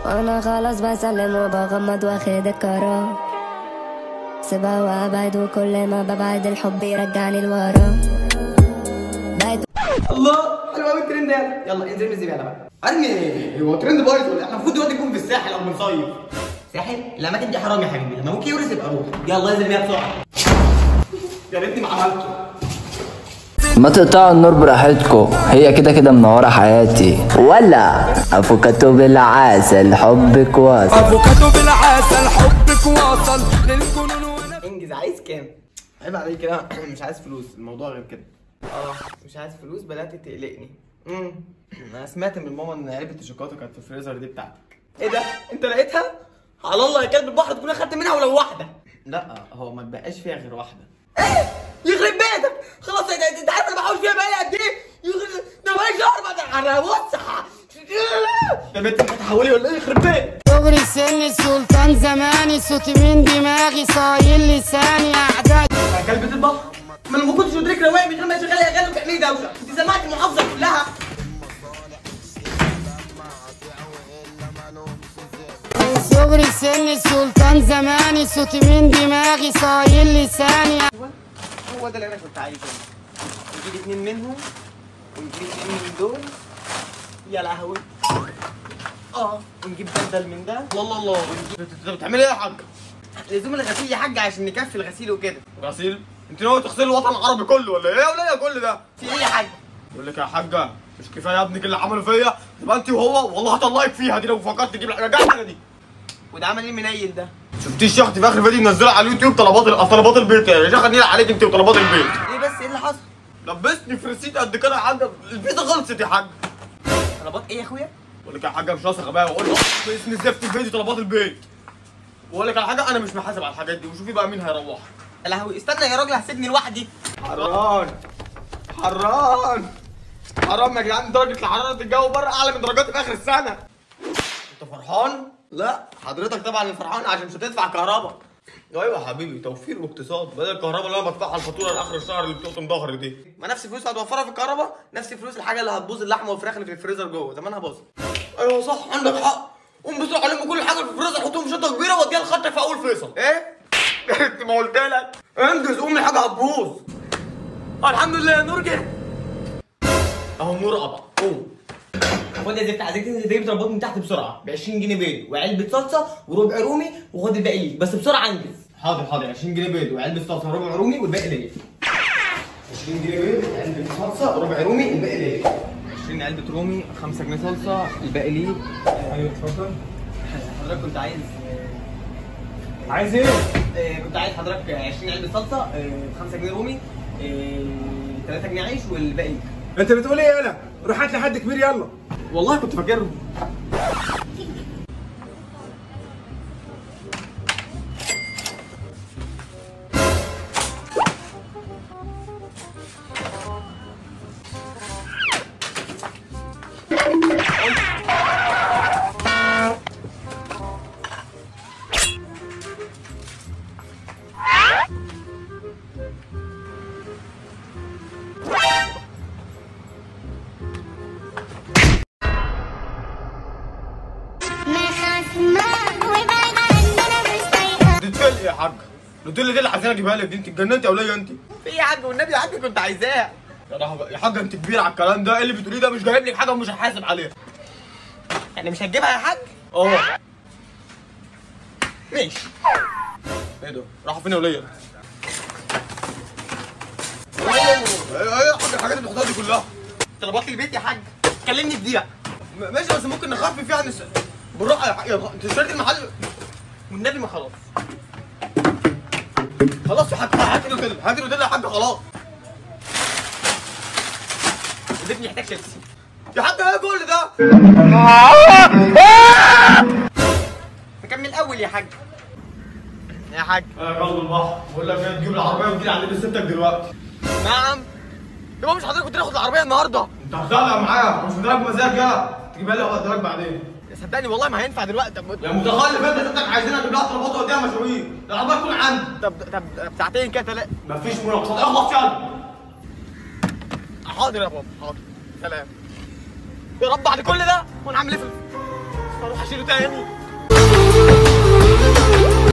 وانا خلاص بسلم وبغمض واخد القرار سيبها وابعد وكل ما ببعد الحب يرجعني لورا بقيت الله حلو قوي الترند ده يلا انزل من الزباله بقى ارمي هو ترند بايظ ولا احنا المفروض دلوقتي نكون في الساحل او بنصيف ساحل الاماكن دي حرام يا حبيبي لما ابوك يورث يبقى روح يلا انزل بيها بسرعه يا ريتني ما عملته ما تقطعوا النور براحتكم هي كده كده منورة حياتي ولا افوكاتو بالعسل حبك واصل افوكادو بالعسل حبك واصل للجنون وانا انجز عايز كام عيب عليك كده مش عايز فلوس الموضوع غير كده اه مش عايز فلوس بدات تقلقني امم انا سمعت من ماما ان علبه الشوكولاته كانت في الفريزر دي بتاعتك ايه ده انت لقيتها على الله يا كلب البحر تكون اخدت منها ولو واحده لا هو ما اتبقاش فيها غير واحده ايه يخرب بيتك خلاص انت انت عارف انا بحاول فيها بقالي قد ايه يخرب ده بقالي شهر بعد انا بص يا بنت انت هتحولي ولا ايه يخرب بيتك صغري سن السلطان زماني صوتي من دماغي صايل لساني اعدائي يا كلبة البحر ما انا ما كنتش مدرك رواق من غير ما يشغل اغاني وتعملي دوشه انت سمعت المحافظه كلها صغري سن السلطان زماني صوتي من دماغي صايل لساني هو ده اللي انا كنت عايزه نجيب اتنين منهم ونجيب اتنين من دول يا لهوي اه ونجيب بدل من ده الله الله ونجيب انت بتعملي ايه يا حاج؟ لزوم الغسيل يا حاج عشان نكفي الغسيل وكده غسيل؟ انت ناوي تغسلي الوطن العربي كله ولا ايه ولا ايه كل ده؟ في ايه يا حاج؟ بقول لك يا حاجه مش كفايه يا ابنك اللي عمله فيا تبقى انت وهو والله هطلعك فيها دي لو فكرت تجيب الحاجه دي وده عمل ايه المنيل ده؟ شفتيش يا اختي في اخر فيديو منزله على اليوتيوب طلبات طلبات البيت يا شيخ نيل عليك انت وطلبات البيت ايه بس ايه اللي حصل؟ لبسني في ريسيت قد كده يا حاجه الفيزا خلصت يا حاج طلبات ايه يا اخويا؟ بقول لك يا حاجه مش ناقصه غباء واقول لك اسم زفت الفيديو طلبات البيت بقول لك على حاجه انا مش محاسب على الحاجات دي وشوفي بقى مين هيروح يا لهوي استنى يا راجل هسيبني لوحدي حران حران حرام يا جدعان درجه حراره الجو بره اعلى من درجات في اخر السنه انت فرحان؟ لا حضرتك طبعا فرحان عشان مش هتدفع كهرباء ايوه يا حبيبي توفير واقتصاد بدل الكهرباء اللي انا بدفعها الفاتوره لاخر الشهر اللي بتقطم ظهري دي ما نفس الفلوس هتوفرها في الكهرباء نفس فلوس الحاجه اللي هتبوظ اللحمه والفراخ اللي في الفريزر جوه زمانها باظت ايوه صح عندك حق قوم بسرعه لم كل حاجه في الفريزر حطهم في شنطه كبيره واديها لخطك في اول فيصل ايه انت ما قلت لك انجز قوم الحاجه هتبوظ آه، الحمد لله نور جه اهو النور قطع قوم خد يا زفت عايزك تنزل تجيب طلبات من تحت بسرعه ب 20 جنيه بيض وعلبه صلصه وربع رومي وخد الباقي ليك بس بسرعه انجز حاضر حاضر 20 جنيه بيض وعلبه صلصه وربع رومي والباقي ليا 20 جنيه بيض علبه صلصه وربع رومي الباقي ليا 20 علبه رومي 5 جنيه صلصه الباقي ليك ايوه اتفضل حضرتك كنت عايز عايز ايه؟ آه كنت عايز حضرتك 20 علبه صلصه آه 5 جنيه رومي آه 3 جنيه عيش والباقي ليك انت بتقول ايه انا روح هات لي حد كبير يلا والله كنت فاكرهم دي تفل يا حاج النوتيلا دي اللي عايزين اجيبها لك دي انت اتجننتي يا وليه انت في يا حاج والنبي يا حاج كنت عايزاها يا لهوي يا حاج انت كبير على الكلام ده ايه اللي بتقوليه ده مش جايب لك حاجه ومش هحاسب عليها يعني مش هتجيبها يا حاج اه ماشي ايه ده راحوا فين يا وليه ايه ايه يا حاج الحاجات اللي بتحطها دي كلها طلبات لي البيت يا حاج كلمني في دقيقه م- ماشي بس ممكن نخفف فيها نس... بالراحه يا حاج يا- انت اشتريت المحل والنبي ما خلاص خلاص يا حاج هات نوتيلا هات نوتيلا يا حاج خلاص ابني يحتاج شيبسي يا حاج ايه كل ده نكمل الاول يا حاج يا حاج يا قلب البحر بقول لك ايه تجيب العربيه وتجي عند بنت ستك دلوقتي نعم يبقى مش حضرتك كنت تاخد العربيه النهارده انت هتزعل معايا مش مدرك مزاج يا تجيبها لي واديها لك بعدين صدقني والله ما هينفع دلوقتي طب يا متخلف انت ستك عايزين اجيب لها طلبات واديها مشاوير العربيه تكون عندي طب طب طب ساعتين كده تلاقي مفيش مناقصات اخلص يلا حاضر يا بابا حاضر سلام يا رب بعد كل ده ونعمل ايه في اروح اشيله تاني